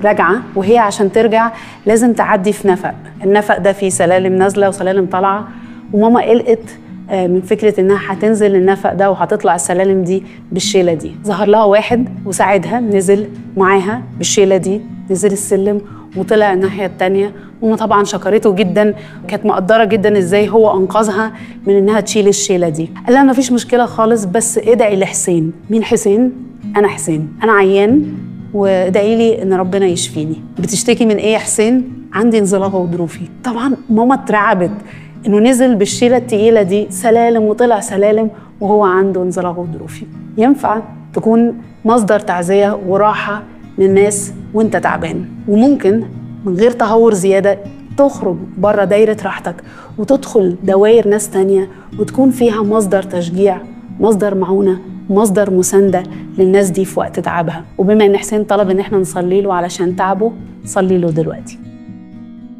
راجعه وهي عشان ترجع لازم تعدي في نفق النفق ده فيه سلالم نازله وسلالم طالعه وماما قلقت آه، من فكره انها هتنزل النفق ده وهتطلع السلالم دي بالشيله دي ظهر لها واحد وساعدها نزل معاها بالشيله دي نزل السلم وطلع الناحيه التانيه ماما طبعا شكرته جدا كانت مقدره جدا ازاي هو انقذها من انها تشيل الشيله دي قال لها مفيش مشكله خالص بس ادعي لحسين مين حسين انا حسين انا عيان وادعي لي ان ربنا يشفيني بتشتكي من ايه يا حسين عندي انزلاق غضروفي طبعا ماما اترعبت انه نزل بالشيله التقيله دي سلالم وطلع سلالم وهو عنده انزلاق غضروفي ينفع تكون مصدر تعزيه وراحه للناس وانت تعبان وممكن من غير تهور زياده تخرج بره دايره راحتك وتدخل دوائر ناس تانية وتكون فيها مصدر تشجيع مصدر معونه مصدر مسانده للناس دي في وقت تعبها وبما ان حسين طلب ان احنا نصلي له علشان تعبه صلي له دلوقتي